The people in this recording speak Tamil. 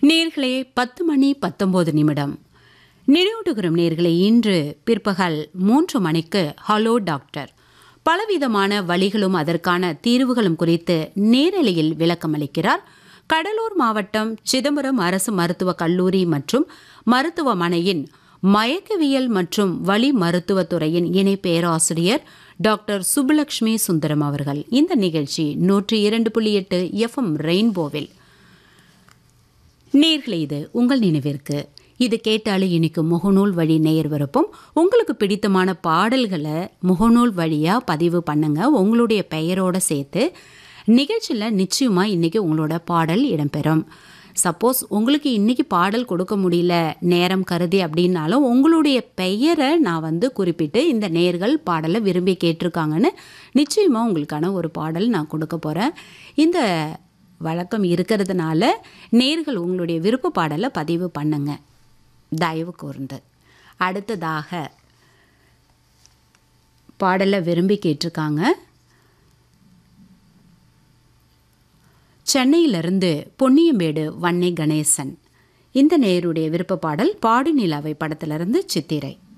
நேர்களே பத்து மணி பத்தொன்பது நிமிடம் நினைவூட்டுகிறோம் நேர்களை இன்று பிற்பகல் மூன்று மணிக்கு ஹலோ டாக்டர் பலவிதமான வழிகளும் அதற்கான தீர்வுகளும் குறித்து நேரலையில் விளக்கமளிக்கிறார் கடலூர் மாவட்டம் சிதம்பரம் அரசு மருத்துவக் கல்லூரி மற்றும் மருத்துவமனையின் மயக்கவியல் மற்றும் வலி மருத்துவத் துறையின் இணை பேராசிரியர் டாக்டர் சுப்புலட்சுமி சுந்தரம் அவர்கள் இந்த நிகழ்ச்சி நூற்றி இரண்டு புள்ளி எட்டு எஃப்எம் ரெயின்போவில் நேர்களே இது உங்கள் நினைவிற்கு இது கேட்டாலே இன்னைக்கு முகநூல் வழி நேயர் விருப்பம் உங்களுக்கு பிடித்தமான பாடல்களை முகநூல் வழியாக பதிவு பண்ணுங்க உங்களுடைய பெயரோட சேர்த்து நிகழ்ச்சியில் நிச்சயமாக இன்னைக்கு உங்களோட பாடல் இடம்பெறும் சப்போஸ் உங்களுக்கு இன்னைக்கு பாடல் கொடுக்க முடியல நேரம் கருதி அப்படின்னாலும் உங்களுடைய பெயரை நான் வந்து குறிப்பிட்டு இந்த நேர்கள் பாடலை விரும்பி கேட்டிருக்காங்கன்னு நிச்சயமாக உங்களுக்கான ஒரு பாடல் நான் கொடுக்க போகிறேன் இந்த வழக்கம் இருக்கிறதுனால நேர்கள் உங்களுடைய விருப்ப பாடலை பதிவு பண்ணுங்க தயவு கூர்ந்து அடுத்ததாக பாடலை விரும்பி கேட்டிருக்காங்க சென்னையிலிருந்து பொன்னியம்பேடு வன்னை கணேசன் இந்த நேருடைய விருப்ப பாடல் பாடு நிலாவை படத்திலிருந்து சித்திரை